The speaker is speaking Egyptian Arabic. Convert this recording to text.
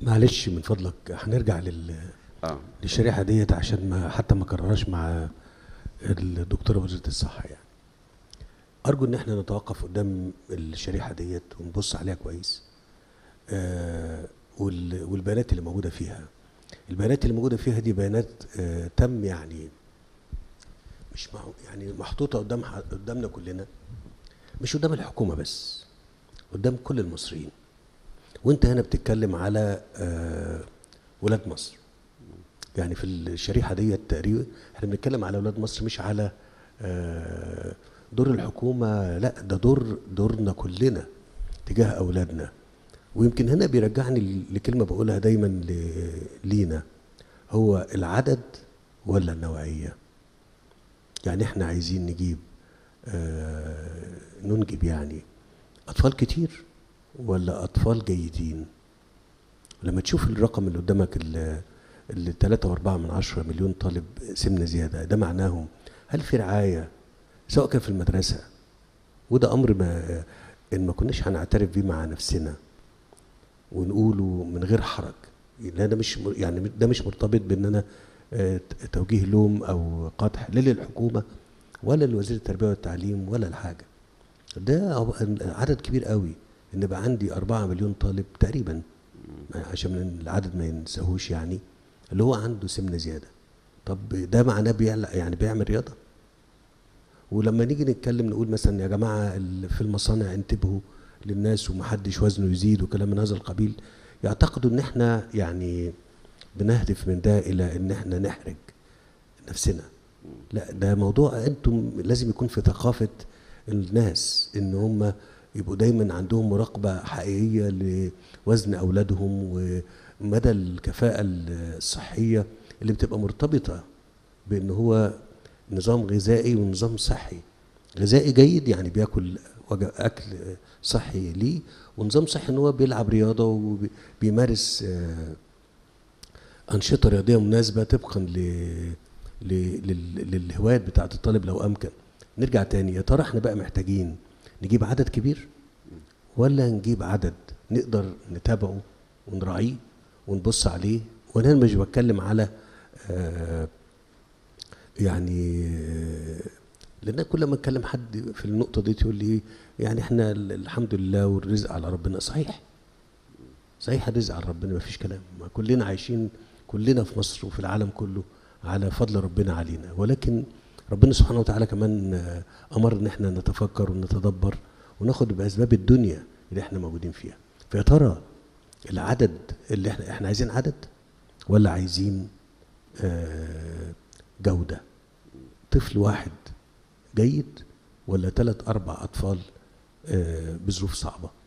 معلش من فضلك هنرجع لل اه للشريحه ديت عشان ما حتى ما كررهاش مع الدكتوره وزيره الصحه يعني ارجو ان احنا نتوقف قدام الشريحه ديت ونبص عليها كويس آه وال- والبيانات اللي موجوده فيها البيانات اللي موجوده فيها دي بيانات آه تم يعني مش مع يعني محطوطه قدام ح- قدامنا كلنا مش قدام الحكومه بس قدام كل المصريين وانت هنا بتتكلم على آه ولاد مصر يعني في الشريحه ديت تقريبا احنا بنتكلم على اولاد مصر مش على آه، دور الحكومه لا ده دور دورنا كلنا تجاه اولادنا ويمكن هنا بيرجعني ل- لكلمه بقولها دايما ل- لينا هو العدد ولا النوعيه يعني احنا عايزين نجيب آه، ننجب يعني اطفال كتير ولا اطفال جيدين لما تشوف الرقم اللي قدامك ال- اللي 3 و4 من عشرة مليون طالب سمنة زيادة ده معناهم هل في رعاية سواء كان في المدرسة وده أمر ما إن ما كناش هنعترف بيه مع نفسنا ونقوله من غير حرج لا ده مش مر- يعني ده مش مرتبط بان انا آه، ت- توجيه لوم او قدح لا للحكومه ولا لوزير التربيه والتعليم ولا الحاجه ده عب- عدد كبير قوي ان يبقى عندي أربعة مليون طالب تقريبا عشان العدد ما ينساهوش يعني اللي هو عنده سمنه زياده طب ده معناه بيعلق يعني بيعمل رياضه ولما نيجي نتكلم نقول مثلا يا جماعه ال- في المصانع انتبهوا للناس ومحدش وزنه يزيد وكلام من هذا القبيل يعتقدوا ان احنا يعني بنهدف من ده الى ان احنا نحرج نفسنا لا ده موضوع انتم لازم يكون في ثقافه الناس ان هم يبقوا دايما عندهم مراقبه حقيقيه لوزن اولادهم ومدى الكفاءه الصحيه اللي بتبقى مرتبطه بان هو نظام غذائي ونظام صحي غذائي جيد يعني بياكل وج- اكل صحي ليه ونظام صحي ان هو بيلعب رياضه وبيمارس آه، انشطه رياضيه مناسبه طبقا ل ل- لل- للهوايات بتاعت الطالب لو امكن نرجع تاني يا ترى احنا بقى محتاجين نجيب عدد كبير ولا نجيب عدد نقدر نتابعه ونراعيه ونبص عليه وانا هنا مش بتكلم على آه يعني آه، لان كل ما اتكلم حد في النقطه دي يقول لي يعني احنا ال- الحمد لله والرزق على ربنا صحيح صحيح الرزق على ربنا ما فيش كلام ما كلنا عايشين كلنا في مصر وفي العالم كله على فضل ربنا علينا ولكن ربنا سبحانه وتعالى كمان آه، امر ان احنا نتفكر ونتدبر وناخد باسباب الدنيا اللي احنا موجودين فيها فيا ترى العدد اللي احنا احنا عايزين عدد ولا عايزين آه، جوده طفل واحد جيد ولا ثلاث اربع اطفال آه، بظروف صعبه